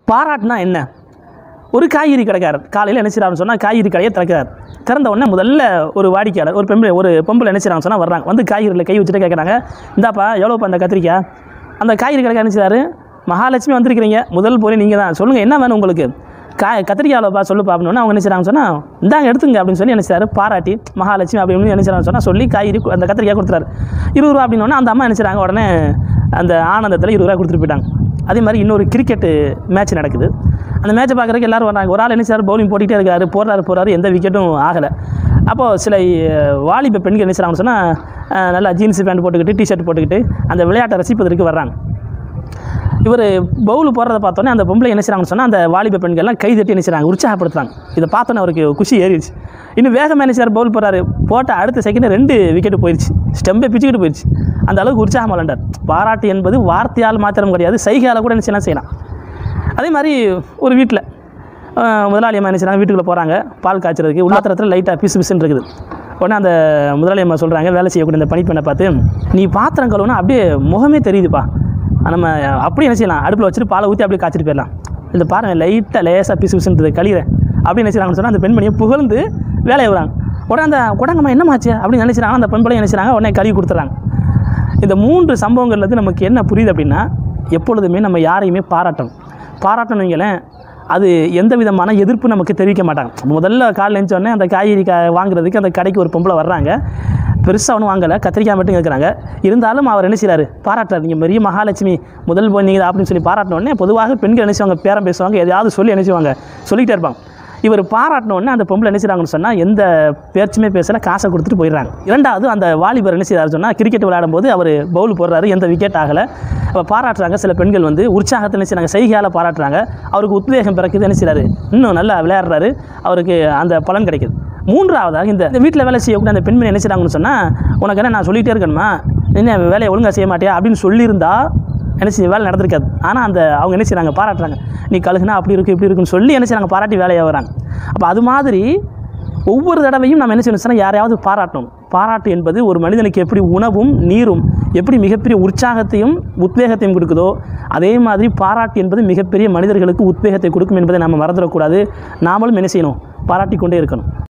பாராட்டுனா என்ன ஒரு காய்கறி கடைக்காரர் காலையில் என்ன செய்றாருன்னு சொன்னால் காய்கறி கடையை திறக்கிறார் திறந்த உடனே முதல்ல ஒரு வாடிக்கையாளர் ஒரு பெம்பளை ஒரு பொம்பளை என்ன செய்றாங்கன்னு சொன்னால் வர்றாங்க வந்து காய்கறியில் கை வச்சுட்டு கேட்குறாங்க இந்தாப்பா எவ்வளோப்பா அந்த கத்திரிக்காய் அந்த காய்கறி கடைக்காரர் என்ன செய்றாரு மகாலட்சுமி வந்திருக்கிறீங்க முதல் பொருள் நீங்கள் தான் சொல்லுங்கள் என்ன வேணும் உங்களுக்கு காய் கத்திரிக்காய் எவ்வளோப்பா சொல்லுப்பா அப்படின்னு அவங்க என்ன செய்றாங்கன்னு சொன்னால் இந்தாங்க எடுத்துங்க அப்படின்னு சொல்லி என்ன செய்றாரு பாராட்டி மகாலட்சுமி அப்படின்னு என்ன செய்றாங்கன்னு சொன்னால் சொல்லி காய்கறி கு- அந்த கத்திரிக்காய் கொடுத்துறாரு இருபது ரூபா அப்படின்னு அந்த அம்மா என்ன செய்றாங்க உடனே அந்த ஆனந்தத்தில் இருபது ரூபா கொடுத்துட்டு போயிட்டாங்க அதே மாதிரி இன்னொரு கிரிக்கெட்டு மேட்ச் நடக்குது அந்த மேட்சை பார்க்குறதுக்கு எல்லாரும் வராங்க ஒரு ஆள் என்ன செய்றாரு பவுலிங் போட்டுகிட்டே இருக்காரு போடுறாரு போறாரு எந்த விக்கெட்டும் ஆகலை அப்போது சில அஹ், வாலிப பெண்கள் என்ன செய்றாங்கன்னு சொன்னால் நல்லா ஜீன்ஸ் பேண்ட் போட்டுக்கிட்டு டிஷர்ட் போட்டுக்கிட்டு அந்த விளையாட்டை ரசிப்பதற்கு வர்றாங்க இவர் பவுல் போடுறத பார்த்தோன்னே அந்த பொம்பளை என்ன செய்றாங்கன்னு சொன்னால் அந்த வாலிப பெண்கள்லாம் கை தட்டி என்ன செய்றாங்க உற்சாகப்படுத்துறாங்க இதை பார்த்தோன்னே அவருக்கு குஷி ஏறிடுச்சு இன்னும் வேகமாக என்ன செய்றாரு பவுல் போடுறாரு போட்ட அடுத்த செகண்ட் ரெண்டு விக்கெட் போயிடுச்சு ஸ்டெம்பே பிச்சுக்கிட்டு போயிடுச்சு அந்த அளவுக்கு உற்சாகம் விளாண்டார் பாராட்டு என்பது வார்த்தையால் மாத்திரம் கிடையாது சைகையால் கூட என்ன செய்யலாம் செய்யலாம் அதே மாதிரி ஒரு வீட்டில் முதலாளி அம்மா என்ன செய்றாங்க வீட்டுக்குள்ளே போகிறாங்க பால் காய்ச்சறதுக்கு உள்ளாத்திரத்தில் லைட்டாக பிசு பிசுன்னு இருக்குது உடனே அந்த முதலாளி அம்மா சொல்கிறாங்க வேலை செய்யக்கூடிய அந்த பணிப்பெண்ணை பார்த்து நீ பாத்திரம் கழுவுனா அப்படியே முகமே தெரியுதுப்பா நம்ம அப்படியே என்ன செய்யலாம் அடுப்பில் வச்சுட்டு பாலை ஊற்றி அப்படியே காய்ச்சிட்டு போயிடலாம் இந்த பாருங்க லைட்டாக லேசாக பிசு பிசுன்றது கழிகிறேன் அப்படி என்ன செய்றாங்கன்னு சொன்னால் அந்த பெண்மணியை புகழ்ந்து வேலையை விடுறாங்க உடனே அந்த குடங்கம்மா என்னமாச்சு அப்படின்னு நினைச்சாங்க அந்த பெண்பளையும் நினைச்சாங்க உடனே கழுவி கொடுத்துறாங்க இந்த மூன்று சம்பவங்கள்லேருந்து நமக்கு என்ன புரியுது அப்படின்னா எப்பொழுதுமே நம்ம யாரையுமே பாராட்டணும் பாராட்டணும் வைங்களேன் அது எந்த விதமான எதிர்ப்பு நமக்கு தெரிவிக்க மாட்டாங்க முதல்ல காலைல எழுந்தோடனே அந்த காய்கறி கா வாங்குறதுக்கு அந்த கடைக்கு ஒரு பொம்பளை வர்றாங்க பெருசாக ஒன்றும் வாங்கலை கத்திரிக்காய் மட்டும் கேட்குறாங்க இருந்தாலும் அவர் என்ன செய்றாரு பாராட்டுறாரு நீங்கள் பெரிய மகாலட்சுமி முதல் போய் நீங்கள் அப்படின்னு சொல்லி பாராட்டின உடனே பொதுவாக பெண்கள் என்ன செய்வாங்க பேரம் பேசுவாங்க எதையாவது சொல்லி என்ன செய்வாங்க சொல்லிக்கிட்டே இருப்பாங்க இவர் பாராட்டின உடனே அந்த பொம்பளை என்ன செய்றாங்கன்னு சொன்னால் எந்த பேச்சுமே பேசல காசை கொடுத்துட்டு போயிடுறாங்க இரண்டாவது அந்த வாலிபர் என்ன செய்றாரு சொன்னால் கிரிக்கெட் விளையாடும் போது அவர் பவுல் போடுறாரு எந்த விக்கெட் ஆகலை அப்போ பாராட்டுறாங்க சில பெண்கள் வந்து உற்சாகத்தில் என்ன செய்றாங்க செய்கையால் பாராட்டுறாங்க அவருக்கு உத்வேகம் பிறக்குது என்ன செய்றாரு இன்னும் நல்லா விளையாடுறாரு அவருக்கு அந்த பலன் கிடைக்குது மூன்றாவதாக இந்த இந்த வீட்டில் வேலை செய்யக்கூடிய அந்த பெண்மணி என்ன செய்றாங்கன்னு சொன்னால் உனக்கு என்ன நான் சொல்லிகிட்டே இருக்கணுமா என்ன வேலையை ஒழுங்காக செய்ய மாட்டியா அப்படின்னு சொல்லியிருந்தா என்ன செய்ய வேலை நடந்திருக்காது ஆனால் அந்த அவங்க என்ன செய்றாங்க பாராட்டுறாங்க நீ கழுகுனா அப்படி இருக்கு இப்படி இருக்குன்னு சொல்லி என்ன செய்றாங்க பாராட்டி வேலையை வராங்க அப்போ அது மாதிரி ஒவ்வொரு தடவையும் நம்ம என்ன செய்யணும் சொன்னால் யாரையாவது பாராட்டணும் பாராட்டு என்பது ஒரு மனிதனுக்கு எப்படி உணவும் நீரும் எப்படி மிகப்பெரிய உற்சாகத்தையும் உத்வேகத்தையும் கொடுக்குதோ அதே மாதிரி பாராட்டு என்பது மிகப்பெரிய மனிதர்களுக்கு உத்வேகத்தை கொடுக்கும் என்பதை நாம் மறந்துடக்கூடாது நாமளும் என்ன செய்யணும் பாராட்டி கொண்டே இருக்கணும்